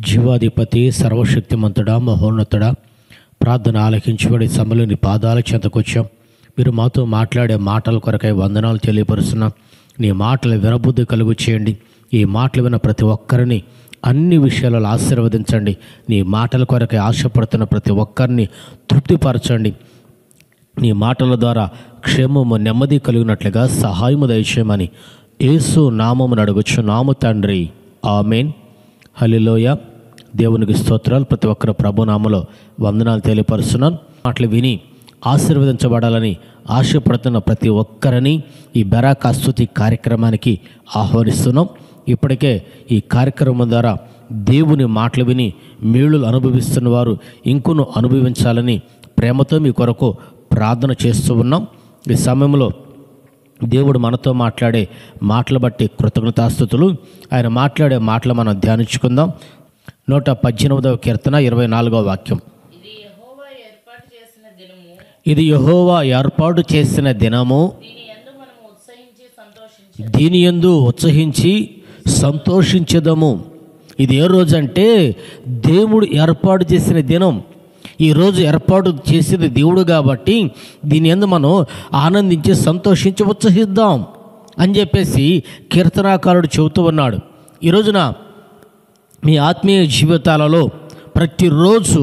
జీవాధిపతి సర్వశక్తిమంతుడా మహోన్నతుడా ప్రార్థన ఆలకించబడి సభలోని పాదాల చెంతకొచ్చాం మీరు మాతో మాట్లాడే మాటల కొరకై వందనాలు తెలియపరుస్తున్నాం నీ మాటలు వినబుద్ధి కలుగు చేయండి ఈ మాటలు విన్న ప్రతి ఒక్కరిని అన్ని విషయాలలో ఆశీర్వదించండి నీ మాటల కొరకై ఆశపడుతున్న ప్రతి ఒక్కరిని తృప్తిపరచండి నీ మాటల ద్వారా క్షేమము నెమ్మది కలిగినట్లుగా సహాయము దయచేయమని యేసు నామమును అడుగుచు నాము తండ్రి ఆమెన్ హలిలోయ దేవునికి స్తోత్రాలు ప్రతి ఒక్కరు ప్రభునామలో వందనాలు తెలియపరుస్తున్నాను మాటలు విని ఆశీర్వదించబడాలని ఆశపడుతున్న ప్రతి ఒక్కరిని ఈ బెరాక్ స్తుతి కార్యక్రమానికి ఆహ్వానిస్తున్నాం ఇప్పటికే ఈ కార్యక్రమం ద్వారా దేవుని మాటలు విని మేళ్ళు అనుభవిస్తున్న వారు ఇంకొను అనుభవించాలని ప్రేమతో మీ కొరకు ప్రార్థన చేస్తూ ఉన్నాం ఈ సమయంలో దేవుడు మనతో మాట్లాడే మాటలు బట్టి కృతజ్ఞతాస్థుతులు ఆయన మాట్లాడే మాటలు మనం ధ్యానించుకుందాం నూట పద్దెనిమిదవ కీర్తన ఇరవై నాలుగవ వాక్యం ఇది యెహోవా ఏర్పాటు చేసిన దినము ఇది యహోవా ఏర్పాటు చేసిన దినము దీని యందు మనము ఉత్సహించి సంతోషించి దీని యందు ఉత్సహించి సంతోషించదము ఇది ఏ రోజు అంటే దేవుడు ఏర్పాటు చేసిన దినం ఈ రోజు ఏర్పాటు చేసేది దేవుడు కాబట్టి దీని యందు మనం ఆనందించి సంతోషించి ఉత్సహిద్దాం అని చెప్పేసి కీర్తనాకారుడు చెబుతూ ఉన్నాడు ఈ రోజున మీ ఆత్మీయ జీవితాలలో ప్రతిరోజు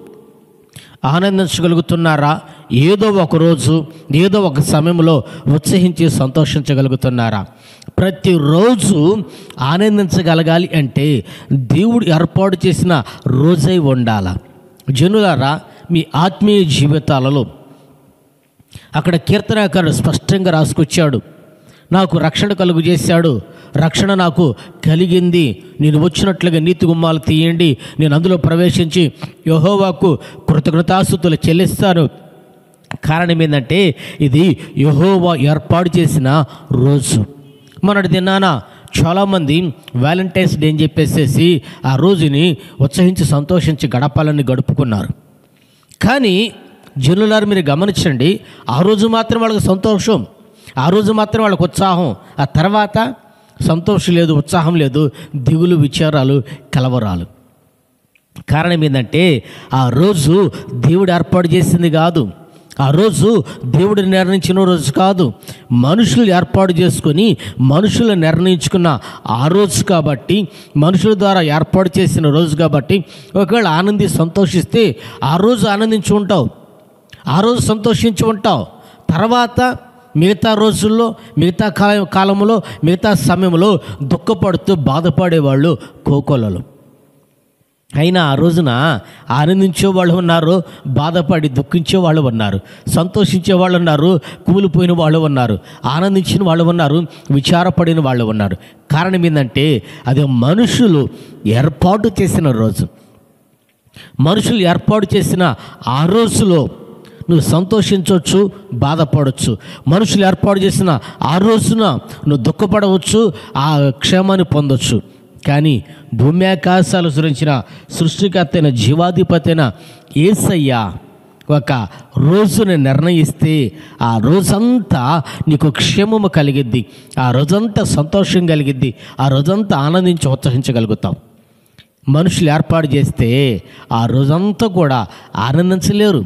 ఆనందించగలుగుతున్నారా ఏదో ఒక రోజు ఏదో ఒక సమయంలో ఉత్సహించి సంతోషించగలుగుతున్నారా ప్రతిరోజు ఆనందించగలగాలి అంటే దేవుడు ఏర్పాటు చేసిన రోజై ఉండాల జనులారా మీ ఆత్మీయ జీవితాలలో అక్కడ కీర్తనాకారుడు స్పష్టంగా రాసుకొచ్చాడు నాకు రక్షణ కలుగు చేశాడు రక్షణ నాకు కలిగింది నేను వచ్చినట్లుగా నీతి గుమ్మాలు తీయండి నేను అందులో ప్రవేశించి యహోవాకు కృతజ్ఞతాస్థుతులు చెల్లిస్తాను కారణం ఏంటంటే ఇది యహోవా ఏర్పాటు చేసిన రోజు మొన్నటి దినాన చాలామంది వ్యాలంటైన్స్ డే అని చెప్పేసేసి ఆ రోజుని ఉత్సహించి సంతోషించి గడపాలని గడుపుకున్నారు కానీ జనులారు మీరు గమనించండి ఆ రోజు మాత్రం వాళ్ళకి సంతోషం ఆ రోజు మాత్రం వాళ్ళకి ఉత్సాహం ఆ తర్వాత సంతోషం లేదు ఉత్సాహం లేదు దిగులు విచారాలు కలవరాలు కారణం ఏంటంటే ఆ రోజు దేవుడు ఏర్పాటు చేసింది కాదు ఆ రోజు దేవుడు నిర్ణయించిన రోజు కాదు మనుషులు ఏర్పాటు చేసుకొని మనుషులు నిర్ణయించుకున్న ఆ రోజు కాబట్టి మనుషుల ద్వారా ఏర్పాటు చేసిన రోజు కాబట్టి ఒకవేళ ఆనంది సంతోషిస్తే ఆ రోజు ఆనందించి ఉంటావు ఆ రోజు సంతోషించి ఉంటావు తర్వాత మిగతా రోజుల్లో మిగతా కాల కాలంలో మిగతా సమయంలో దుఃఖపడుతూ బాధపడేవాళ్ళు కోకోలలో అయినా ఆ రోజున ఆనందించే వాళ్ళు ఉన్నారు బాధపడి దుఃఖించే వాళ్ళు ఉన్నారు సంతోషించే వాళ్ళు ఉన్నారు కూలిపోయిన వాళ్ళు ఉన్నారు ఆనందించిన వాళ్ళు ఉన్నారు విచారపడిన వాళ్ళు ఉన్నారు కారణం ఏంటంటే అది మనుషులు ఏర్పాటు చేసిన రోజు మనుషులు ఏర్పాటు చేసిన ఆ రోజులో నువ్వు సంతోషించవచ్చు బాధపడవచ్చు మనుషులు ఏర్పాటు చేసిన ఆ రోజున నువ్వు దుఃఖపడవచ్చు ఆ క్షేమాన్ని పొందొచ్చు కానీ భూమి ఆకాశాలు సృష్టించిన సృష్టికర్త అయిన జీవాధిపతి అయిన ఏసయ్య ఒక రోజుని నిర్ణయిస్తే ఆ రోజంతా నీకు క్షేమము కలిగిద్ది ఆ రోజంతా సంతోషం కలిగిద్ది ఆ రోజంతా ఆనందించి ఉత్సహించగలుగుతాం మనుషులు ఏర్పాటు చేస్తే ఆ రోజంతా కూడా ఆనందించలేరు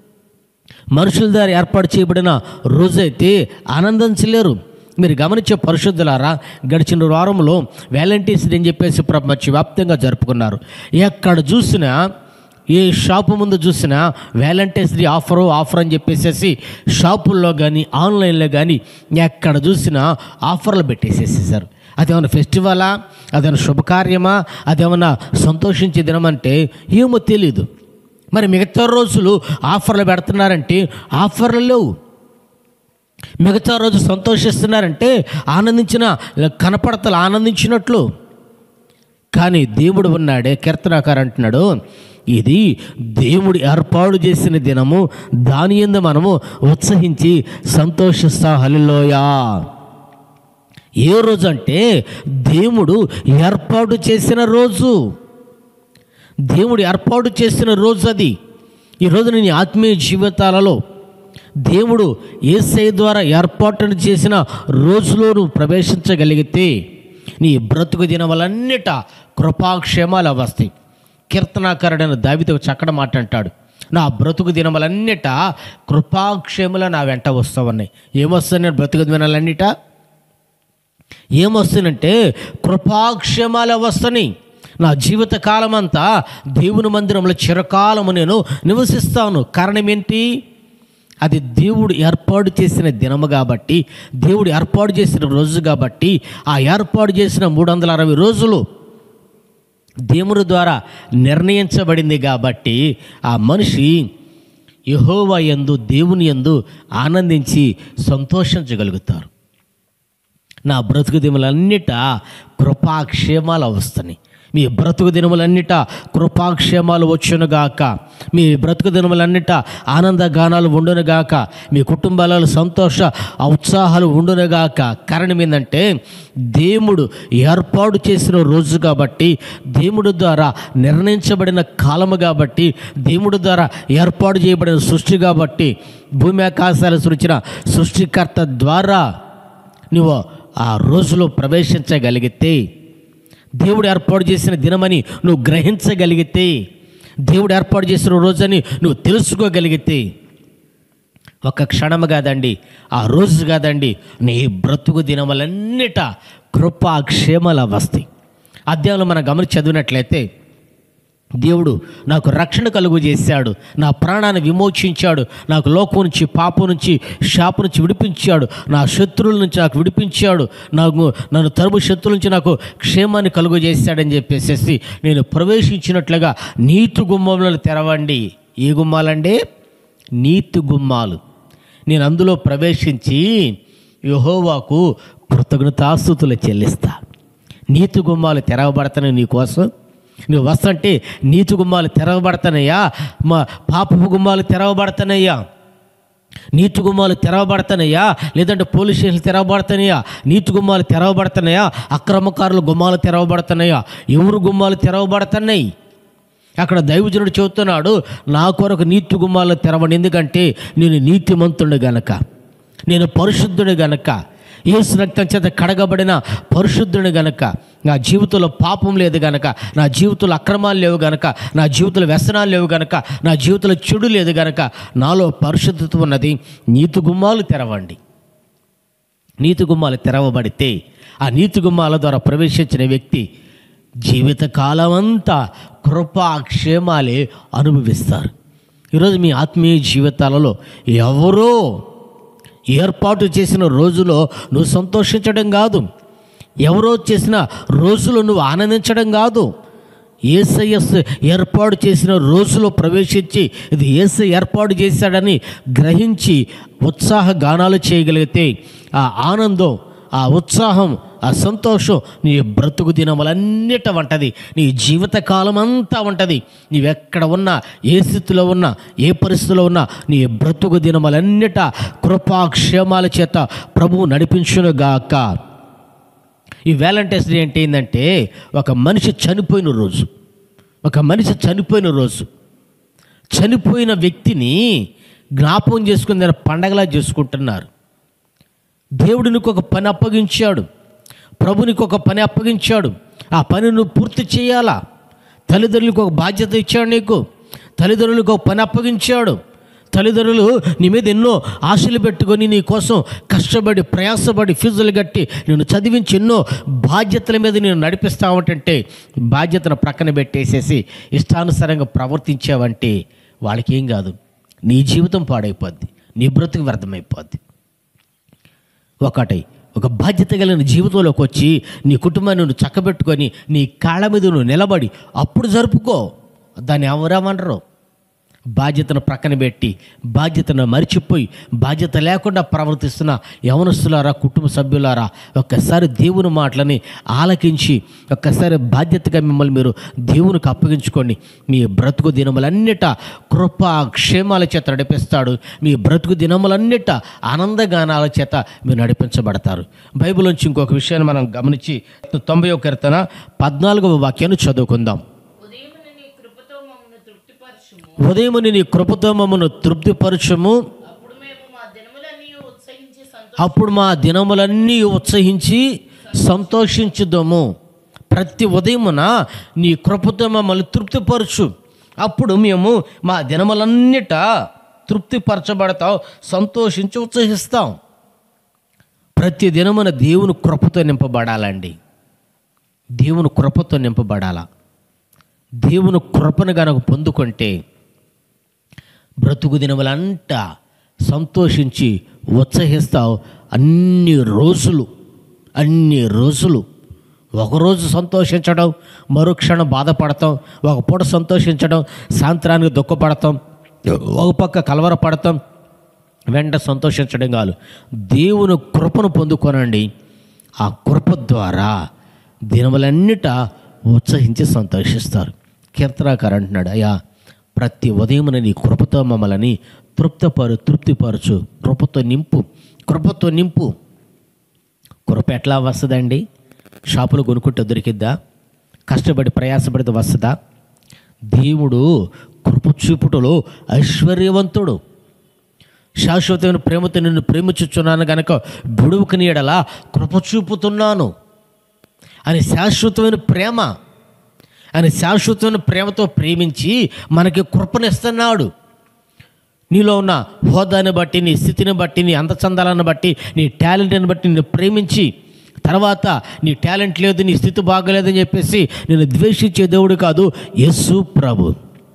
మనుషుల ద్వారా ఏర్పాటు చేయబడిన రోజైతే ఆనందించలేరు మీరు గమనించే పరిశుద్ధులారా గడిచిన వారంలో వ్యాలంటీన్స్ డే అని చెప్పేసి ప్రపంచవ్యాప్తంగా జరుపుకున్నారు ఎక్కడ చూసినా ఏ షాపు ముందు చూసినా వ్యాలంటైన్స్ డే ఆఫరు ఆఫర్ అని చెప్పేసేసి షాపుల్లో కానీ ఆన్లైన్లో కానీ ఎక్కడ చూసినా ఆఫర్లు పెట్టేసేసేసారు అదేమన్నా ఫెస్టివలా అదేమన్నా శుభకార్యమా అదేమన్నా సంతోషించే దినమంటే ఏమో తెలీదు మరి మిగతా రోజులు ఆఫర్లు పెడుతున్నారంటే ఆఫర్లు లేవు మిగతా రోజు సంతోషిస్తున్నారంటే ఆనందించిన కనపడతలు ఆనందించినట్లు కానీ దేవుడు ఉన్నాడే కీర్తనాకారు అంటున్నాడు ఇది దేవుడు ఏర్పాటు చేసిన దినము దాని ఎందు మనము ఉత్సహించి సంతోషిస్తా హలిలోయా ఏ రోజు అంటే దేవుడు ఏర్పాటు చేసిన రోజు దేవుడు ఏర్పాటు చేసిన రోజు అది ఈ రోజు నీ ఆత్మీయ జీవితాలలో దేవుడు ఏసై ద్వారా ఏర్పాటు చేసిన రోజులో నువ్వు ప్రవేశించగలిగితే నీ బ్రతుకు దినములన్నిట కృపాక్షేమాలు వస్తాయి కీర్తనాకారుడైన దావితో చక్కడ మాట అంటాడు నా బ్రతుకు దినములన్నిట కృపాక్షేముల నా వెంట వస్తావన్నాయి ఏమొస్తాయి బ్రతుకు దినాలన్నిట ఏమొస్తుందంటే కృపాక్షేమాల వస్తున్నాయి నా జీవిత కాలం అంతా దేవుని మందిరంలో చిరకాలము నేను నివసిస్తాను కారణం ఏంటి అది దేవుడు ఏర్పాటు చేసిన దినము కాబట్టి దేవుడు ఏర్పాటు చేసిన రోజు కాబట్టి ఆ ఏర్పాటు చేసిన మూడు వందల అరవై రోజులు దేవుని ద్వారా నిర్ణయించబడింది కాబట్టి ఆ మనిషి యహోవా యందు దేవుని యందు ఆనందించి సంతోషించగలుగుతారు నా బ్రతుకు దినములన్నిట కృపాక్షేమాలు వస్తున్నాయి మీ బ్రతుకు దినములన్నిట కృపాక్షేమాలు వచ్చునుగాక మీ బ్రతుకు దినములన్నిట ఆనంద గానాలు ఉండునుగాక మీ కుటుంబాలలో సంతోష ఉత్సాహాలు ఉండునుగాక కారణం ఏంటంటే దేవుడు ఏర్పాటు చేసిన రోజు కాబట్టి దేవుడు ద్వారా నిర్ణయించబడిన కాలము కాబట్టి దేవుడు ద్వారా ఏర్పాటు చేయబడిన సృష్టి కాబట్టి భూమి ఆకాశాలు సృష్టించిన సృష్టికర్త ద్వారా నువ్వు ఆ రోజులో ప్రవేశించగలిగితే దేవుడు ఏర్పాటు చేసిన దినమని నువ్వు గ్రహించగలిగితే దేవుడు ఏర్పాటు చేసిన రోజని నువ్వు తెలుసుకోగలిగితే ఒక క్షణము కాదండి ఆ రోజు కాదండి నీ బ్రతుకు దినములన్నిట కృపా క్షేమాల వస్తాయి అధ్యాయంలో మనం గమనించి చదివినట్లయితే దేవుడు నాకు రక్షణ కలుగు చేశాడు నా ప్రాణాన్ని విమోచించాడు నాకు లోకం నుంచి పాపం నుంచి శాపం నుంచి విడిపించాడు నా శత్రువుల నుంచి నాకు విడిపించాడు నాకు నన్ను తరుపు శత్రువుల నుంచి నాకు క్షేమాన్ని కలుగు చేశాడని చెప్పేసి నేను ప్రవేశించినట్లుగా నీతి గుమ్మములను తెరవండి ఏ గుమ్మాలండి నీతి గుమ్మాలు నేను అందులో ప్రవేశించి యహోవాకు కృతజ్ఞతాస్తుతులు చెల్లిస్తా నీతి గుమ్మాలు తెరవబడతాను నీకోసం నువ్వు వస్తుంటే నీతి గుమ్మాలు తెరవబడతానయ్యా మా పాపపు గుమ్మాలు తెరవబడతానయ్యా నీతి గుమ్మాలు తెరవబడతానయ్యా లేదంటే పోలీస్ స్టేషన్లు తెరవబడతానయ్యా నీతి గుమ్మాలు తెరవబడతానయ్యా అక్రమకారుల గుమ్మాలు తెరవబడతానయ్యా ఎవరు గుమ్మాలు తెరవబడతాయి అక్కడ దైవజనుడు చెబుతున్నాడు నా కొరకు నీతి గుమ్మాలు తెరవండి ఎందుకంటే నేను నీతిమంతుడు గనక నేను పరిశుద్ధుడు గనక యేసు రక్తం చేత కడగబడిన పరిశుద్ధుడు గనక నా జీవితంలో పాపం లేదు గనక నా జీవితంలో అక్రమాలు లేవు గనక నా జీవితంలో వ్యసనాలు లేవు గనక నా జీవితంలో చెడు లేదు గనక నాలో పరిశుద్ధత ఉన్నది నీతి గుమ్మాలు తెరవండి నీతి గుమ్మాలు తెరవబడితే ఆ నీతి గుమ్మాల ద్వారా ప్రవేశించిన వ్యక్తి జీవితకాలం అంతా కృపా క్షేమాలే అనుభవిస్తారు ఈరోజు మీ ఆత్మీయ జీవితాలలో ఎవరో ఏర్పాటు చేసిన రోజులో నువ్వు సంతోషించడం కాదు ఎవరో చేసిన రోజులో నువ్వు ఆనందించడం కాదు ఏసయ్యస్ ఏర్పాటు చేసిన రోజులో ప్రవేశించి ఇది ఏసై ఏర్పాటు చేశాడని గ్రహించి ఉత్సాహ గానాలు చేయగలిగితే ఆ ఆనందం ఆ ఉత్సాహం ఆ సంతోషం నీ బ్రతుకు దినములన్నిట ఉంటది నీ జీవితకాలం అంతా ఉంటది నీవెక్కడ ఉన్నా ఏ స్థితిలో ఉన్నా ఏ పరిస్థితిలో ఉన్నా నీ బ్రతుకు దినములన్నిట కృపాక్షేమాల చేత ప్రభువు నడిపించునుగాక ఈ వ్యాలంటైన్స్ డే అంటే ఏంటంటే ఒక మనిషి చనిపోయిన రోజు ఒక మనిషి చనిపోయిన రోజు చనిపోయిన వ్యక్తిని జ్ఞాపకం చేసుకుని దాన్ని పండగలా చేసుకుంటున్నారు దేవుడు నీకు ఒక పని అప్పగించాడు ప్రభు నీకు ఒక పని అప్పగించాడు ఆ పని నువ్వు పూర్తి చేయాలా తల్లిదండ్రులకు ఒక బాధ్యత ఇచ్చాడు నీకు తల్లిదండ్రులకు ఒక పని అప్పగించాడు తల్లిదండ్రులు నీ మీద ఎన్నో ఆశలు పెట్టుకొని నీ కోసం కష్టపడి ప్రయాసపడి ఫీజులు కట్టి నేను చదివించి ఎన్నో బాధ్యతల మీద నేను నడిపిస్తావంటే బాధ్యతను ప్రక్కన పెట్టేసేసి ఇష్టానుసారంగా ప్రవర్తించావంటే వాళ్ళకి ఏం కాదు నీ జీవితం పాడైపోద్ది నీ బ్రతుకు వ్యర్థమైపోద్ది ఒకటి ఒక బాధ్యత కలిగిన జీవితంలోకి వచ్చి నీ కుటుంబాన్ని నువ్వు చక్కబెట్టుకొని నీ కాళ్ళ మీద నువ్వు నిలబడి అప్పుడు జరుపుకో దాన్ని ఎవరేమనరు బాధ్యతను ప్రక్కన పెట్టి బాధ్యతను మరిచిపోయి బాధ్యత లేకుండా ప్రవర్తిస్తున్న యవనస్తులారా కుటుంబ సభ్యులారా ఒక్కసారి దేవుని మాటలని ఆలకించి ఒక్కసారి బాధ్యతగా మిమ్మల్ని మీరు దేవునికి అప్పగించుకోండి మీ బ్రతుకు దినములన్నిట కృప క్షేమాల చేత నడిపిస్తాడు మీ బ్రతుకు దినములన్నిట ఆనందగానాల చేత మీరు నడిపించబడతారు బైబిల్ నుంచి ఇంకొక విషయాన్ని మనం గమనించి తొంభై ఒక కీర్తన పద్నాలుగవ వాక్యాన్ని చదువుకుందాం ఉదయమున నీ కృపతో మమ్మల్ని తృప్తిపరచుము ఉదయముని నీ కృపతో మమ్మను తృప్తిపరచము అప్పుడు మేము మా దినములన్నీ ఉత్సహించి సంతో అప్పుడు మా దినములన్నీ ఉత్సహించి సంతోషించుదము ప్రతి ఉదయమున నీ కృపతో మమ్మల్ని తృప్తిపరచు అప్పుడు మేము మా దినములన్నిట తృప్తిపరచబడతాం సంతోషించి ఉత్సహిస్తాం ప్రతి దినమున దేవుని కృపతో నింపబడాలండి దేవుని కృపతో నింపబడాల దేవుని కృపను గనక పొందుకుంటే బ్రతుకు దినములంటా సంతోషించి ఉత్సహిస్తావు అన్ని రోజులు అన్ని రోజులు ఒకరోజు సంతోషించడం మరుక్షణం బాధపడతాం ఒక పూట సంతోషించడం సాయంత్రానికి దుఃఖపడతాం ఒక పక్క కలవరపడతాం వెంట సంతోషించడం కాదు దేవుని కృపను పొందుకోనండి ఆ కృప ద్వారా దినములన్నిట ఉత్సహించి సంతోషిస్తారు కీర్తనాకారు అంటున్నాడు అయ్యా ప్రతి ఉదయమున నీ కృపతో మమ్మల్ని తృప్తపరు తృప్తిపరచు కృపతో నింపు కృపతో నింపు కృప ఎట్లా వస్తుందండి షాపులో కొనుక్కుంటే దొరికిద్దా కష్టపడి ప్రయాసపడితే వస్తుందా దేవుడు కృప చూపుటలో ఐశ్వర్యవంతుడు శాశ్వతమైన ప్రేమతో నిన్ను ప్రేమించుచున్నాను గనక బిడువుకు నీడలా కృప చూపుతున్నాను అని శాశ్వతమైన ప్రేమ అని శాశ్వతమైన ప్రేమతో ప్రేమించి మనకి కృపనిస్తున్నాడు నీలో ఉన్న హోదాని బట్టి నీ స్థితిని బట్టి నీ అందచందాలను బట్టి నీ టాలెంట్ని బట్టి నిన్ను ప్రేమించి తర్వాత నీ టాలెంట్ లేదు నీ స్థితి బాగలేదని చెప్పేసి నేను ద్వేషించే దేవుడు కాదు యేసు ప్రభు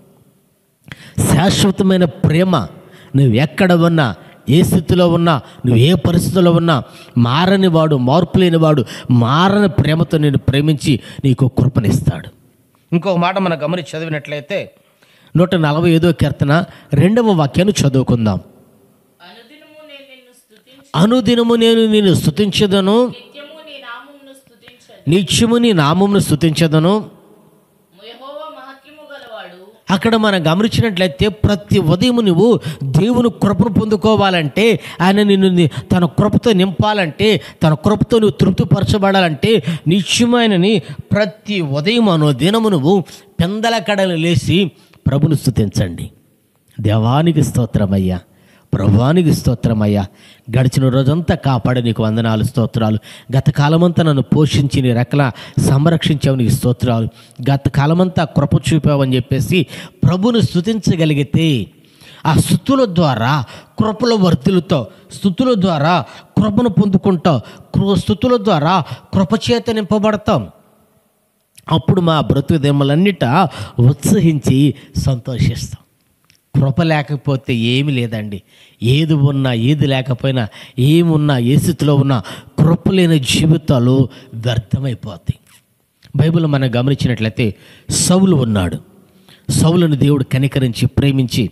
శాశ్వతమైన ప్రేమ నువ్వు ఎక్కడ ఉన్నా ఏ స్థితిలో ఉన్నా నువ్వు ఏ పరిస్థితిలో ఉన్నా మారని వాడు మార్పు లేని వాడు మారని ప్రేమతో నేను ప్రేమించి నీకు కృపనిస్తాడు ఇంకొక మాట మనం గమనించి చదివినట్లయితే నూట నలభై ఐదో కీర్తన రెండవ వాక్యాన్ని చదువుకుందాం అనుదినము నేను నిన్ను స్తుతించి అనుదినము నేను నిన్ను స్తుతించదను నిత్యము నీ నామమును స్తుతించదు నిత్యము నీ నామమును స్తుతించదను యెహోవా మహత్యము గలవాడు అక్కడ మనం గమనించినట్లయితే ప్రతి ఉదయం నువ్వు దేవుని కృపను పొందుకోవాలంటే ఆయన నిన్ను ని- తన కృపతో నింపాలంటే తన కృపతో నువ్వు తృప్తిపరచబడాలంటే నిత్యమైనని ప్రతి ఉదయం అనో దినము నువ్వు పెందల కడలు లేచి ప్రభుని స్తుతించండి దేవానికి స్తోత్రమయ్యా ప్రభానికి స్తోత్రమయ్యా గడిచిన రోజంతా కాపాడి నీకు వందనాలు స్తోత్రాలు గత కాలమంతా నన్ను పోషించి నీ రెక్కల సంరక్షించావు నీకు స్తోత్రాలు గత కాలమంతా కృప చూపావని చెప్పేసి ప్రభుని స్తుతించగలిగితే ఆ స్థుతుల ద్వారా కృపల వర్తులతో స్థుతుల ద్వారా కృపను పొందుకుంటాం కృ స్థుతుల ద్వారా కృపచేత నింపబడతాం అప్పుడు మా బ్రతుకుదెమ్మలన్నిట ఉత్సహించి సంతోషిస్తాం కృప లేకపోతే ఏమి లేదండి ఏది ఉన్నా ఏది లేకపోయినా ఏమున్నా ఏ స్థితిలో ఉన్నా కృప లేని జీవితాలు వ్యర్థమైపోతాయి బైబిల్ మనం గమనించినట్లయితే సౌలు ఉన్నాడు సౌలుని దేవుడు కనికరించి ప్రేమించి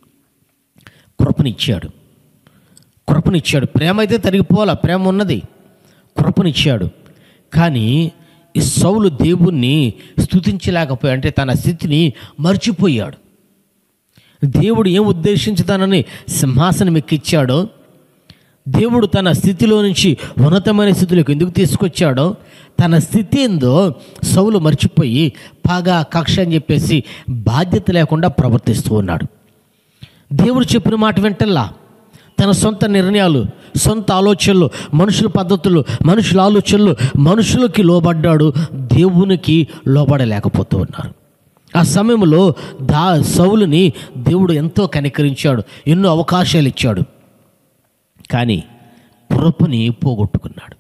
కృపనిచ్చాడు కృపనిచ్చాడు ప్రేమ అయితే తరిగిపోవాల ప్రేమ ఉన్నది కృపనిచ్చాడు కానీ ఈ సౌలు దేవుణ్ణి స్తుతించలేకపోయాడు అంటే తన స్థితిని మర్చిపోయాడు దేవుడు ఏం ఉద్దేశించుతానని సింహాసనం ఎక్కిచ్చాడో దేవుడు తన స్థితిలో నుంచి ఉన్నతమైన స్థితిలోకి ఎందుకు తీసుకొచ్చాడో తన స్థితి ఏందో సౌలు మర్చిపోయి పగా కక్ష అని చెప్పేసి బాధ్యత లేకుండా ప్రవర్తిస్తూ ఉన్నాడు దేవుడు చెప్పిన మాట వెంటల్లా తన సొంత నిర్ణయాలు సొంత ఆలోచనలు మనుషుల పద్ధతులు మనుషుల ఆలోచనలు మనుషులకి లోబడ్డాడు దేవునికి లోబడలేకపోతూ ఉన్నారు ఆ సమయంలో దా సౌలుని దేవుడు ఎంతో కనికరించాడు ఎన్నో అవకాశాలు ఇచ్చాడు కానీ కృపని పోగొట్టుకున్నాడు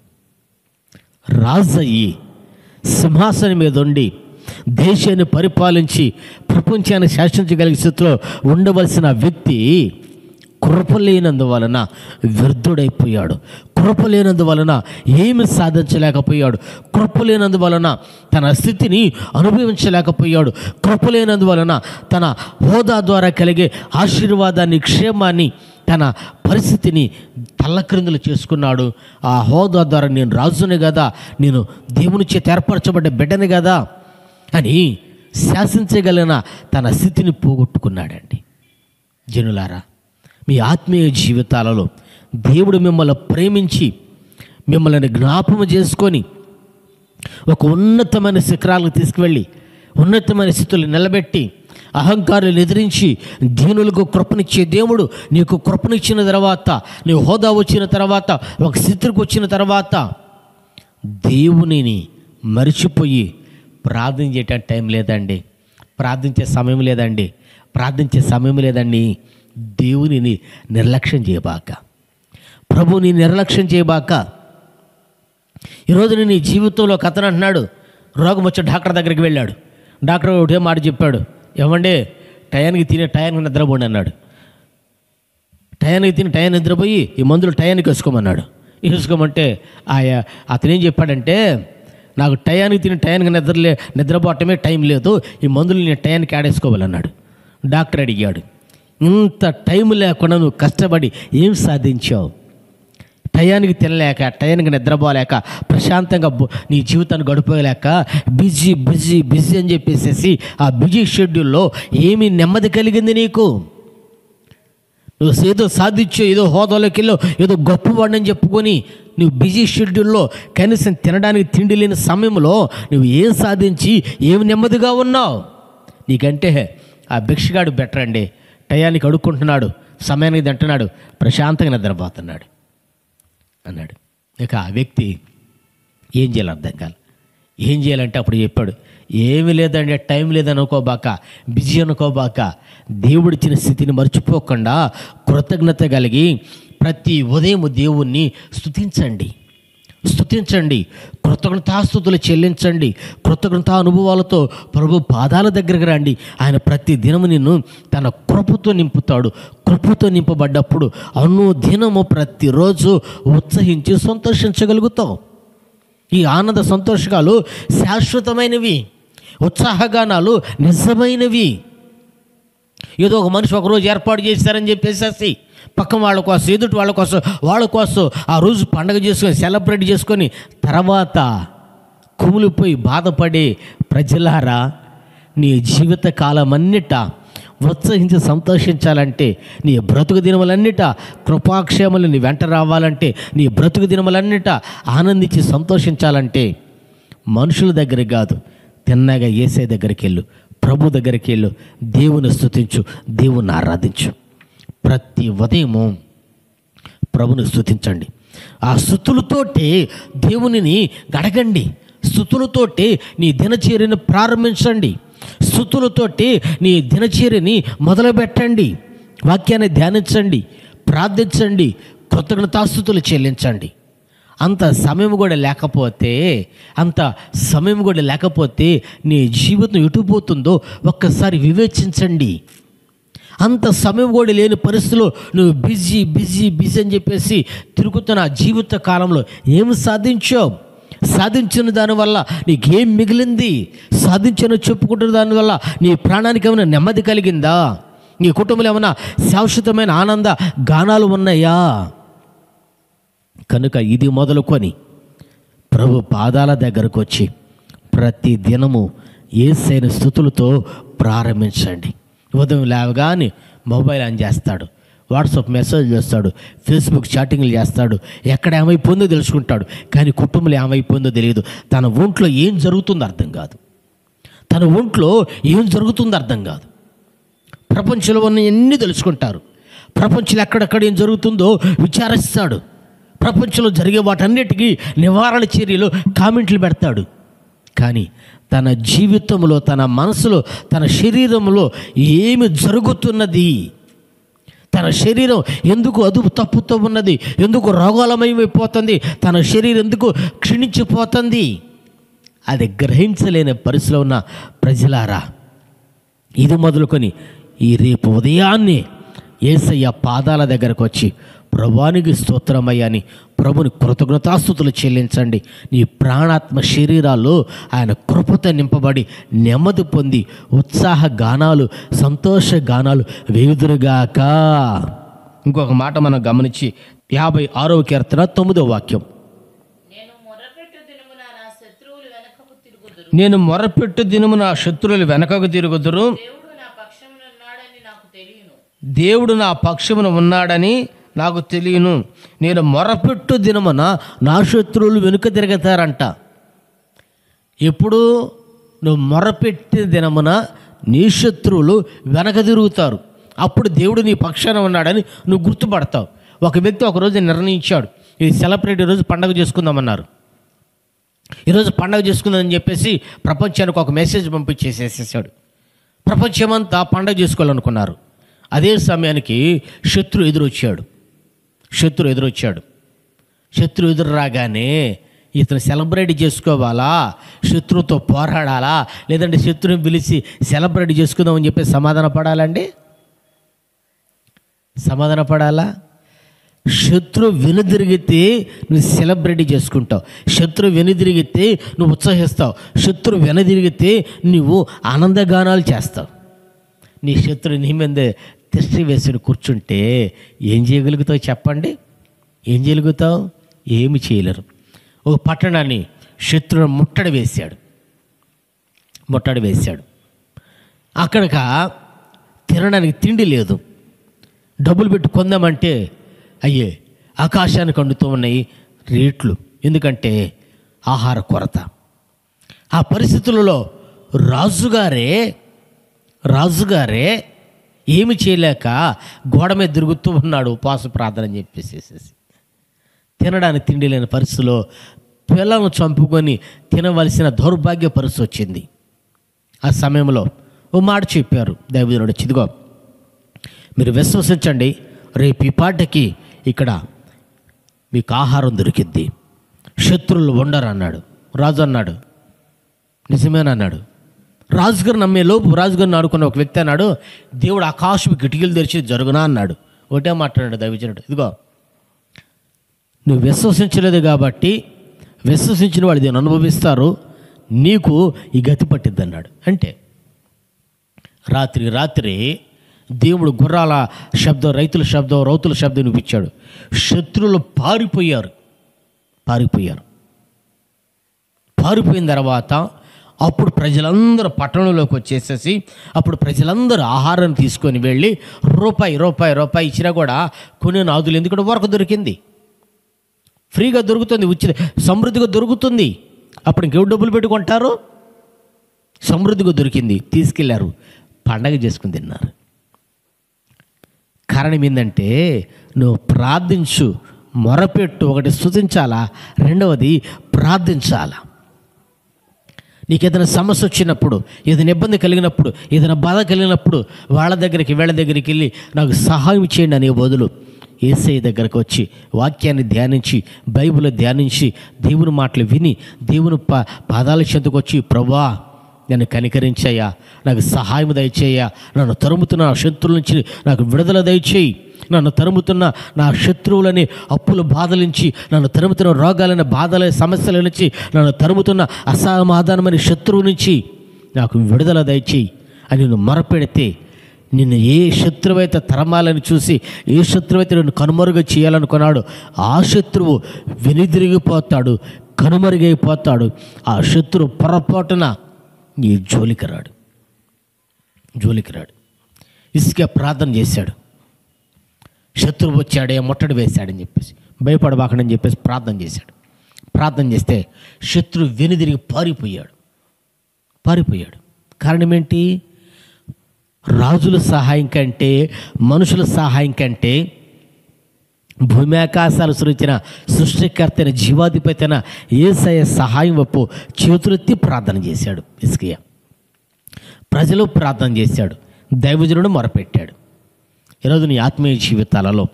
రాజయ్యి సింహాసనం మీద ఉండి దేశాన్ని పరిపాలించి ప్రపంచాన్ని శాసించగలిగే స్థితిలో ఉండవలసిన వ్యక్తి కృప లేనందువలన వ్యర్థుడైపోయాడు కృప లేనందువలన ఏమి సాధించలేకపోయాడు కృప లేనందువలన తన స్థితిని అనుభవించలేకపోయాడు కృప లేనందువలన తన హోదా ద్వారా కలిగే ఆశీర్వాదాన్ని క్షేమాన్ని తన పరిస్థితిని తల్లక్రిందులు చేసుకున్నాడు ఆ హోదా ద్వారా నేను రాజుని కదా నేను దేవుని చేత ఏర్పరచబడ్డ బిడ్డని కదా అని శాసించగలిగిన తన స్థితిని పోగొట్టుకున్నాడండి జనులారా మీ ఆత్మీయ జీవితాలలో దేవుడు మిమ్మల్ని ప్రేమించి మిమ్మల్ని జ్ఞాపకం చేసుకొని ఒక ఉన్నతమైన శిఖరాలకు తీసుకువెళ్ళి ఉన్నతమైన స్థితులు నిలబెట్టి అహంకారులను ఎదిరించి దీనులకు కృపనిచ్చే దేవుడు నీకు కృపనిచ్చిన తర్వాత నీ హోదా వచ్చిన తర్వాత ఒక స్థితికి వచ్చిన తర్వాత దేవునిని మరిచిపోయి ప్రార్థన చేయటానికి టైం లేదండి ప్రార్థించే సమయం లేదండి ప్రార్థించే సమయం లేదండి దేవునిని నిర్లక్ష్యం చేయబాక ప్రభుని నిర్లక్ష్యం చేయబాక ఈరోజు నేను ఈ జీవితంలో ఒక అతను అంటున్నాడు రోగం వచ్చి డాక్టర్ దగ్గరికి వెళ్ళాడు డాక్టర్ ఒకటే మాట చెప్పాడు ఏమండి టయానికి తినే టయానికి నిద్రపోండి అన్నాడు టయానికి తిని టయానికి నిద్రపోయి ఈ మందులు టయానికి వేసుకోమన్నాడు వేసుకోమంటే ఆయా అతను ఏం చెప్పాడంటే నాకు టయానికి తిని టయానికి నిద్రలే నిద్రపోవటమే టైం లేదు ఈ మందులు నేను టయానికి ఆడేసుకోవాలన్నాడు డాక్టర్ అడిగాడు ఇంత టైం లేకుండా నువ్వు కష్టపడి ఏం సాధించావు టయానికి తినలేక టయానికి నిద్రపోలేక ప్రశాంతంగా బు- నీ జీవితాన్ని గడిపోలేక బిజీ బిజీ బిజీ అని చెప్పేసేసి ఆ బిజీ షెడ్యూల్లో ఏమి నెమ్మది కలిగింది నీకు నువ్వు ఏదో సాధించో ఏదో హోదాలోకి వెళ్ళో ఏదో గొప్పవాడిని చెప్పుకొని నువ్వు బిజీ షెడ్యూల్లో కనీసం తినడానికి తిండి లేని సమయంలో నువ్వు ఏం సాధించి ఏమి నెమ్మదిగా ఉన్నావు నీకంటే ఆ భిక్షగాడు బెటర్ అండి టయానికి అడుక్కుంటున్నాడు సమయానికి తింటున్నాడు ప్రశాంతంగా నిద్రపోతున్నాడు అన్నాడు ఇక ఆ వ్యక్తి ఏం చేయాలి అర్థం కాల ఏం చేయాలంటే అప్పుడు చెప్పాడు ఏమి లేదండి టైం లేదనుకోబాక బిజీ అనుకోబాక దేవుడిచ్చిన స్థితిని మర్చిపోకుండా కృతజ్ఞత కలిగి ప్రతి ఉదయం దేవుణ్ణి స్తుతించండి స్తుతించండి కృతజ్ఞతాస్తుతులు చెల్లించండి కృతజ్ఞత అనుభవాలతో ప్రభు పాదాల దగ్గరకు రండి ఆయన ప్రతి దినము నిన్ను తన కృపతో నింపుతాడు కృపతో నింపబడ్డప్పుడు అను దినము ప్రతిరోజు ఉత్సహించి సంతోషించగలుగుతావు ఈ ఆనంద సంతోషకాలు శాశ్వతమైనవి ఉత్సాహగానాలు నిజమైనవి ఏదో ఒక మనిషి ఒకరోజు ఏర్పాటు చేశారని చెప్పేసేసి పక్కన వాళ్ళ కోసం ఎదుటి వాళ్ళ కోసం వాళ్ళ కోసం ఆ రోజు పండగ చేసుకొని సెలబ్రేట్ చేసుకొని తర్వాత కుమిలిపోయి బాధపడే ప్రజలారా నీ జీవిత కాలం అన్నిట ఉత్సహించి సంతోషించాలంటే నీ బ్రతుకు దినములన్నిట కృపాక్షేమలు నీ వెంట రావాలంటే నీ బ్రతుకు దినములన్నిట ఆనందించి సంతోషించాలంటే మనుషుల దగ్గరికి కాదు తిన్నగా ఏసే దగ్గరికి వెళ్ళు ప్రభు దగ్గరికి వెళ్ళు దేవుని స్తుతించు దేవుని ఆరాధించు ప్రతి ఉదయము ప్రభుని స్తుతించండి ఆ స్థుతులతోటి దేవునిని గడగండి స్థుతులతోటి నీ దినచర్యను ప్రారంభించండి స్థుతులతోటి నీ దినచర్యని మొదలుపెట్టండి వాక్యాన్ని ధ్యానించండి ప్రార్థించండి కృతజ్ఞతాస్థుతులు చెల్లించండి అంత సమయం కూడా లేకపోతే అంత సమయం కూడా లేకపోతే నీ జీవితం ఎటుపోతుందో ఒక్కసారి వివేచించండి అంత సమయం కూడా లేని పరిస్థితిలో నువ్వు బిజీ బిజీ బిజీ అని చెప్పేసి తిరుగుతున్న ఆ జీవిత కాలంలో ఏం సాధించావు సాధించిన దానివల్ల నీకేం మిగిలింది సాధించిన చెప్పుకుంటున్న దానివల్ల నీ ప్రాణానికి ఏమైనా నెమ్మది కలిగిందా నీ కుటుంబంలో ఏమైనా శాశ్వతమైన ఆనంద గానాలు ఉన్నాయా కనుక ఇది మొదలుకొని ప్రభు పాదాల దగ్గరకు వచ్చి ప్రతి దినము ఏసైన స్థుతులతో ప్రారంభించండి ఉదయం లేవగానే మొబైల్ ఆన్ చేస్తాడు వాట్సాప్ మెసేజ్ చేస్తాడు ఫేస్బుక్ చాటింగ్లు చేస్తాడు ఎక్కడ ఏమైపోయిందో తెలుసుకుంటాడు కానీ కుటుంబంలో ఏమైపోయిందో తెలియదు తన ఒంట్లో ఏం జరుగుతుందో అర్థం కాదు తన ఒంట్లో ఏం జరుగుతుందో అర్థం కాదు ప్రపంచంలో ఉన్న ఎన్ని తెలుసుకుంటారు ప్రపంచంలో ఎక్కడెక్కడ ఏం జరుగుతుందో విచారిస్తాడు ప్రపంచంలో జరిగే వాటన్నిటికీ నివారణ చర్యలు కామెంట్లు పెడతాడు కానీ తన జీవితంలో తన మనసులో తన శరీరంలో ఏమి జరుగుతున్నది తన శరీరం ఎందుకు అదుపు తప్పుతూ ఉన్నది ఎందుకు రోగాలమయమైపోతుంది తన శరీరం ఎందుకు క్షీణించిపోతుంది అది గ్రహించలేని పరిస్థితిలో ఉన్న ప్రజలారా ఇది మొదలుకొని ఈ రేపు ఉదయాన్నే ఏసయ్య పాదాల దగ్గరకు వచ్చి ప్రభానికి స్తోత్రమయ్యా అని ప్రభుని కృతజ్ఞతాస్థుతులు చెల్లించండి నీ ప్రాణాత్మ శరీరాల్లో ఆయన కృపతో నింపబడి నెమ్మది పొంది ఉత్సాహ గానాలు సంతోష గానాలు వేయుదురుగాక ఇంకొక మాట మనం గమనించి యాభై ఆరవ కీర్తన తొమ్మిదో వాక్యం నేను మొరపెట్టు దినమున నా శత్రువులు వెనకకు తిరుగుదురు నేను మొరపెట్టు దినము నా శత్రువులు వెనకకు తిరుగుదురు దేవుడు నా పక్షమునున్నాడని నాకు తెలియను దేవుడు నా పక్షమున ఉన్నాడని నాకు తెలియను నేను మొరపెట్టు దినమున నా శత్రువులు వెనుక తిరుగుతారంట ఎప్పుడు నువ్వు మొరపెట్టిన దినమున నీ శత్రువులు వెనక తిరుగుతారు అప్పుడు దేవుడు నీ పక్షాన ఉన్నాడని నువ్వు గుర్తుపడతావు ఒక వ్యక్తి ఒకరోజు నిర్ణయించాడు ఇది సెలబ్రేట్ రోజు పండగ చేసుకుందామన్నారు ఈరోజు పండగ చేసుకుందని చెప్పేసి ప్రపంచానికి ఒక మెసేజ్ పంపించేసేసేసాడు ప్రపంచమంతా పండగ చేసుకోవాలనుకున్నారు అదే సమయానికి శత్రు ఎదురొచ్చాడు శత్రు ఎదురొచ్చాడు శత్రు ఎదురు రాగానే ఇతను సెలబ్రేట్ చేసుకోవాలా శత్రువుతో పోరాడాలా లేదంటే శత్రువుని పిలిచి సెలబ్రేట్ చేసుకుందామని చెప్పి సమాధాన పడాలండి సమాధాన పడాలా శత్రు వెనుదిరిగితే నువ్వు సెలబ్రేట్ చేసుకుంటావు శత్రు వెనుదిరిగితే నువ్వు ఉత్సహిస్తావు శత్రు వెనుదిరిగితే నువ్వు ఆనందగానాలు చేస్తావు నీ శత్రు నీ మీదే తిష్టి వేసుకుని కూర్చుంటే ఏం చేయగలుగుతావు చెప్పండి ఏం చేయగలుగుతావు ఏమి చేయలేరు ఒక పట్టణాన్ని శత్రువు ముట్టడి వేశాడు ముట్టడి వేశాడు అక్కడిక తినడానికి తిండి లేదు డబ్బులు పెట్టి కొందామంటే అయ్యే ఆకాశానికి అండుతూ ఉన్నాయి రేట్లు ఎందుకంటే ఆహార కొరత ఆ పరిస్థితులలో రాజుగారే రాజుగారే ఏమి చేయలేక గోడ మీద తిరుగుతూ ఉన్నాడు ఉపవాస ప్రార్థన అని చెప్పేసేసి తినడానికి తిండి లేని పరిస్థితిలో పిల్లలను చంపుకొని తినవలసిన దౌర్భాగ్య పరిస్థితి వచ్చింది ఆ సమయంలో ఓ మాట చెప్పారు దైవజనుడు చిదిగో మీరు విశ్వసించండి రేపు ఈ పాటకి ఇక్కడ మీకు ఆహారం దొరికిద్ది శత్రువులు ఉండరు అన్నాడు రాజు అన్నాడు నిజమేనన్నాడు రాజుగారు నమ్మే లోపు రాజుగారిని ఆడుకున్న ఒక వ్యక్తి అన్నాడు దేవుడు ఆకాశం కిటికీలు తెరిచి జరుగునా అన్నాడు ఒకటే మాట్లాడాడు దైవజనుడు ఇదిగో నువ్వు విశ్వసించలేదు కాబట్టి విశ్వసించిన వాడు దీన్ని అనుభవిస్తారు నీకు ఈ గతి పట్టిద్ది అన్నాడు అంటే రాత్రి రాత్రి దేవుడు గుర్రాల శబ్దం రైతుల శబ్దం రౌతుల శబ్దం వినిపించాడు శత్రువులు పారిపోయారు పారిపోయారు పారిపోయిన తర్వాత అప్పుడు ప్రజలందరూ పట్టణంలోకి వచ్చేసేసి అప్పుడు ప్రజలందరూ ఆహారం తీసుకొని వెళ్ళి రూపాయి రూపాయి రూపాయి ఇచ్చినా కూడా కొన్ని నాదులు ఎందుకంటే వరకు దొరికింది ఫ్రీగా దొరుకుతుంది ఉచిత సమృద్ధిగా దొరుకుతుంది అప్పుడు ఇంకెవరు డబ్బులు పెట్టుకుంటారు సమృద్ధిగా దొరికింది తీసుకెళ్లారు పండగ చేసుకుని తిన్నారు కారణం ఏంటంటే నువ్వు ప్రార్థించు మొరపెట్టు ఒకటి స్తుతించాలా రెండవది ప్రార్థించాలా నీకు ఏదైనా సమస్య వచ్చినప్పుడు ఏదైనా ఇబ్బంది కలిగినప్పుడు ఏదైనా బాధ కలిగినప్పుడు వాళ్ళ దగ్గరికి వీళ్ళ దగ్గరికి వెళ్ళి నాకు సహాయం చేయండి అనే బదులు ఏసఐ దగ్గరకు వచ్చి వాక్యాన్ని ధ్యానించి బైబిల్ ధ్యానించి దేవుని మాటలు విని దేవుని పా పాదాల చెంతకు వచ్చి ప్రభా నన్ను కనికరించయ్యా నాకు సహాయం దయచేయ్యా నన్ను తరుముతున్న నా శత్రువుల నుంచి నాకు విడుదల దయచేయి నన్ను తరుముతున్న నా శత్రువులని అప్పుల బాధల నుంచి నన్ను తరుముతున్న రోగాలైన బాధల సమస్యల నుంచి నన్ను తరుముతున్న అసమాధానమైన శత్రువు నుంచి నాకు విడుదల దయచేయి అని నువ్వు మొరపెడితే నిన్ను ఏ శత్రువైతే తరమాలని చూసి ఏ శత్రువైతే నిన్ను కనుమరుగు చేయాలనుకున్నాడు ఆ శత్రువు వెనుదిరిగిపోతాడు కనుమరుగైపోతాడు ఆ శత్రువు పొరపాటున నీ జోలికి రాడు జోలికి రాడు ఇసుక ప్రార్థన చేశాడు శత్రువు వచ్చాడే ముట్టడి వేశాడని చెప్పేసి భయపడబాకడని చెప్పేసి ప్రార్థన చేశాడు ప్రార్థన చేస్తే శత్రువు వెనుదిరిగి పారిపోయాడు పారిపోయాడు కారణం ఏంటి రాజుల సహాయం కంటే మనుషుల సహాయం కంటే భూమి ఆకాశాలు సృష్టించిన సృష్టికర్త అయిన జీవాధిపతి అయిన ఏసయ సహాయం వైపు చేతులెత్తి ప్రార్థన చేశాడు ఇస్కియా ప్రజలు ప్రార్థన చేశాడు దైవజనుడు మొరపెట్టాడు ఈరోజు నీ ఆత్మీయ జీవితాలలో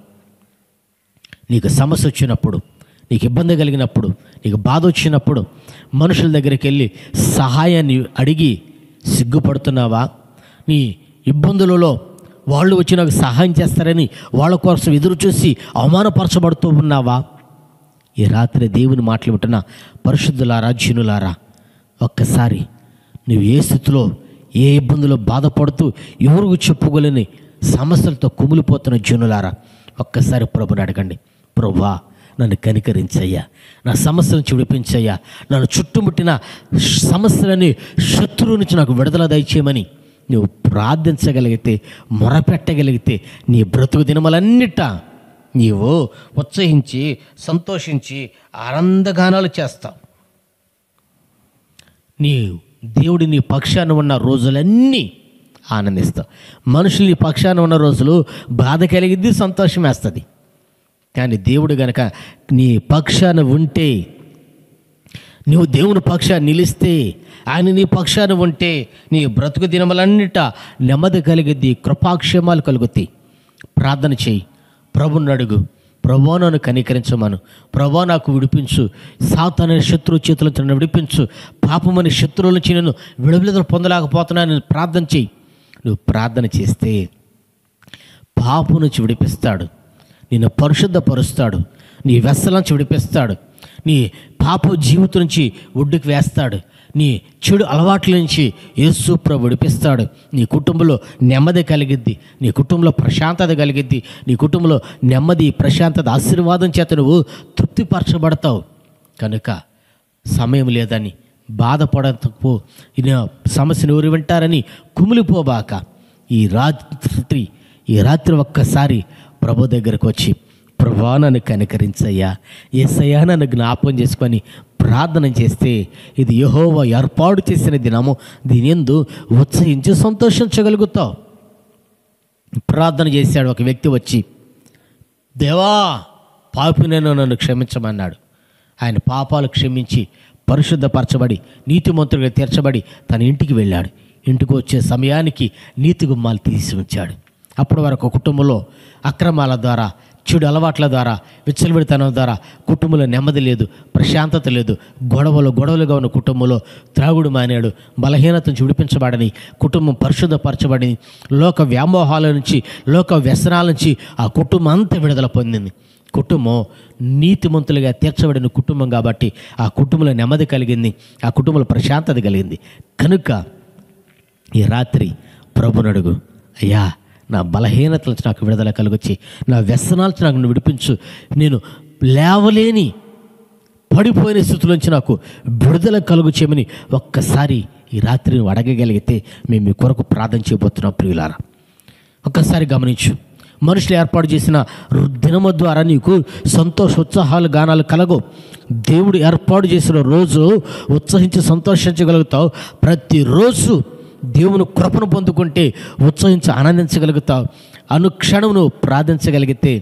నీకు సమస్య వచ్చినప్పుడు నీకు ఇబ్బంది కలిగినప్పుడు నీకు బాధ వచ్చినప్పుడు మనుషుల దగ్గరికి వెళ్ళి సహాయాన్ని అడిగి సిగ్గుపడుతున్నావా నీ ఇబ్బందులలో వాళ్ళు వచ్చి నాకు సహాయం చేస్తారని వాళ్ళ కోసం ఎదురు చూసి అవమానపరచబడుతూ ఉన్నావా ఈ రాత్రి దేవుని మాటలు వింటున్న పరిశుద్ధులారా జనులారా ఒక్కసారి నువ్వు ఏ స్థితిలో ఏ ఇబ్బందులో బాధపడుతూ ఎవరికి చెప్పుకోలేని సమస్యలతో కుమిలిపోతున్న జనులారా ఒక్కసారి ప్రభుని అడగండి ప్రభువా నన్ను కనికరించయ్యా నా సమస్యలను విడిపించయ్యా నన్ను చుట్టుముట్టిన సమస్యలని శత్రువు నుంచి నాకు విడుదల దయచేయమని నువ్వు ప్రార్థించగలిగితే మొరపెట్టగలిగితే నీ బ్రతుకు దినములన్నిట నీవు ఉత్సహించి సంతోషించి ఆనందగానాలు చేస్తావు నీ దేవుడి నీ పక్షాన ఉన్న రోజులన్నీ ఆనందిస్తావు మనుషులు నీ పక్షాన ఉన్న రోజులు బాధ కలిగిద్ది సంతోషం వేస్తుంది కానీ దేవుడు గనక నీ పక్షాన ఉంటే నువ్వు దేవుని పక్షాన్ని నిలిస్తే ఆయన నీ పక్షాన ఉంటే నీ బ్రతుకు దినములన్నిట నెమ్మది కలిగిద్ది కృపాక్షేమాలు కలుగుతాయి ప్రార్థన చేయి ప్రభుని అడుగు ప్రభా నన్ను కనికరించమను ప్రభా నాకు విడిపించు సాతాన శత్రువు చేతుల నుంచి నన్ను విడిపించు పాపమని శత్రువుల నుంచి నేను విడుదల పొందలేకపోతున్నానని ప్రార్థన చేయి నువ్వు ప్రార్థన చేస్తే పాపం నుంచి విడిపిస్తాడు నిన్ను పరిశుద్ధపరుస్తాడు నీ వెస్సల నుంచి విడిపిస్తాడు నీ పాప జీవితం నుంచి ఒడ్డుకు వేస్తాడు నీ చెడు అలవాట్ల నుంచి యేసు ప్రభు విడిపిస్తాడు నీ కుటుంబంలో నెమ్మది కలిగిద్ది నీ కుటుంబంలో ప్రశాంతత కలిగిద్ది నీ కుటుంబంలో నెమ్మది ప్రశాంతత ఆశీర్వాదం చేత నువ్వు తృప్తిపరచబడతావు కనుక సమయం లేదని బాధపడకపో ఈ సమస్యను ఎవరు వింటారని కుమిలిపోబాక ఈ రాత్రి ఈ రాత్రి ఒక్కసారి ప్రభు దగ్గరకు వచ్చి ప్రభా నన్ను కనికరించయ్యా ఏసయ్యా నన్ను జ్ఞాపకం చేసుకొని ప్రార్థన చేస్తే ఇది యహోవా ఏర్పాటు చేసిన దినము దీని ఎందు ఉత్సహించి సంతోషించగలుగుతావు ప్రార్థన చేశాడు ఒక వ్యక్తి వచ్చి దేవా పాపినను నన్ను క్షమించమన్నాడు ఆయన పాపాలు క్షమించి పరిశుద్ధపరచబడి నీతిమంతుడిగా తీర్చబడి తన ఇంటికి వెళ్ళాడు ఇంటికి వచ్చే సమయానికి నీతి గుమ్మాలు తీసి ఉంచాడు అప్పటి వరకు కుటుంబంలో అక్రమాల ద్వారా చెడు అలవాట్ల ద్వారా విచ్చలవిడితనం ద్వారా కుటుంబంలో నెమ్మది లేదు ప్రశాంతత లేదు గొడవలు గొడవలుగా ఉన్న కుటుంబంలో త్రాగుడు మానాడు బలహీనత నుంచి విడిపించబడని కుటుంబం పరిశుద్ధపరచబడి లోక వ్యామోహాల నుంచి లోక వ్యసనాల నుంచి ఆ కుటుంబం అంతా విడుదల పొందింది కుటుంబం నీతిమంతులుగా తీర్చబడిన కుటుంబం కాబట్టి ఆ కుటుంబంలో నెమ్మది కలిగింది ఆ కుటుంబంలో ప్రశాంతత కలిగింది కనుక ఈ రాత్రి ప్రభునడుగు అయ్యా నా బలహీనతల నుంచి నాకు విడుదల కలుగొచ్చి నా వ్యసనాల నుంచి నాకు నువ్వు విడిపించు నేను లేవలేని పడిపోయిన స్థితిలోంచి నాకు విడుదల కలుగు చేయమని ఒక్కసారి ఈ రాత్రి నువ్వు అడగగలిగితే మేము మీ కొరకు ప్రార్థన చేయబోతున్నాం ప్రియులారా ఒక్కసారి గమనించు మనుషులు ఏర్పాటు చేసిన దినము ద్వారా నీకు సంతోష ఉత్సాహాలు గానాలు కలగవు దేవుడు ఏర్పాటు చేసిన రోజు ఉత్సహించి సంతోషించగలుగుతావు ప్రతిరోజు దేవుని కృపను పొందుకుంటే ఉత్సహించి ఆనందించగలుగుతావు అనుక్షణం నువ్వు ప్రార్థించగలిగితే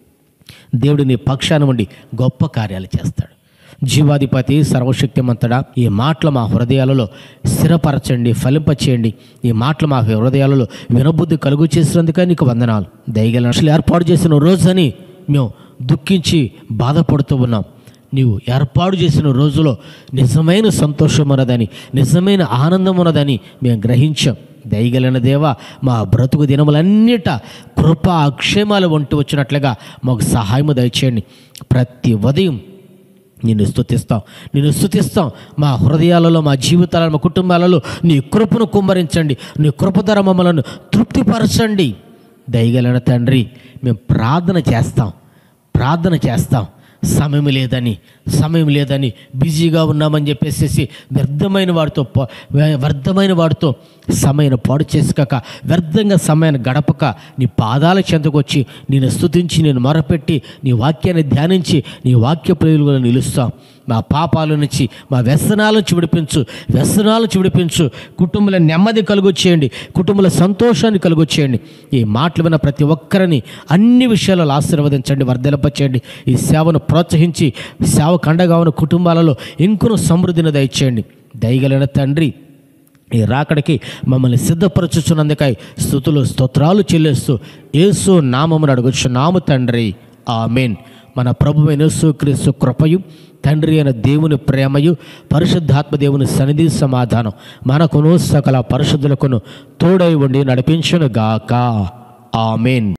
దేవుడు నీ పక్షాన ఉండి గొప్ప కార్యాలు చేస్తాడు జీవాధిపతి సర్వశక్తిమంతుడా ఈ మాటలు మా హృదయాలలో స్థిరపరచండి ఫలింపచేయండి ఈ మాటలు మా హృదయాలలో వినబుద్ధి కలుగు చేసినందుకే నీకు వందనాలు దయగల మనుషులు ఏర్పాటు చేసిన రోజని మేము దుఃఖించి బాధపడుతూ ఉన్నాం నీవు ఏర్పాటు చేసిన రోజులో నిజమైన సంతోషం ఉన్నదని నిజమైన ఆనందం ఉన్నదని మేము గ్రహించాం దయగలిన దేవ మా బ్రతుకు దినములన్నిట కృప అక్షేమాలు వంటి వచ్చినట్లుగా మాకు సహాయము దయచేయండి ప్రతి ఉదయం నిన్ను స్తుతిస్తాం నిన్ను స్తుతిస్తాం మా హృదయాలలో మా జీవితాలలో మా కుటుంబాలలో నీ కృపను కుమ్మరించండి నీ కృపధర మమ్మలను తృప్తిపరచండి దయగలిన తండ్రి మేము ప్రార్థన చేస్తాం ప్రార్థన చేస్తాం సమయం లేదని సమయం లేదని బిజీగా ఉన్నామని చెప్పేసి వ్యర్థమైన వాడితో పో- వ్యర్థమైన వాడితో సమయాన్ని పాడు చేసుకోక వ్యర్థంగా సమయాన్ని గడపక నీ పాదాల చెంతకొచ్చి నేను స్తుతించి నేను మొరపెట్టి నీ వాక్యాన్ని ధ్యానించి నీ వాక్య ప్రయోగంలో నిలుస్తాం మా పాపాల నుంచి మా వ్యసనాల నుంచి విడిపించు వ్యసనాల నుంచి విడిపించు కుటుంబంలో నెమ్మది కలుగు చేయండి కుటుంబంలో సంతోషాన్ని కలుగు చేయండి ఈ మాటలు విన్న ప్రతి ఒక్కరిని అన్ని విషయాలలో ఆశీర్వదించండి వర్ధలింపచేయండి ఈ సేవను ప్రోత్సహించి సేవ కండగా ఉన్న కుటుంబాలలో ఇంకొన సమృద్ధిని దయచేయండి దయగలిగిన తండ్రి ఈ రాకడికి మమ్మల్ని సిద్ధపరచుచున్నందుకై స్థుతులు స్తోత్రాలు చెల్లిస్తూ యేసు నామమును అడుగుచున్నాము తండ్రి ఆమెన్ మన ప్రభువైన యేసుక్రీస్తు కృపయు తండ్రి అయిన దేవుని ప్రేమయు పరిశుద్ధాత్మ దేవుని సన్నిధి సమాధానం మనకును సకల పరిశుద్ధులకును తోడై ఉండి నడిపించును గాక ఆమెన్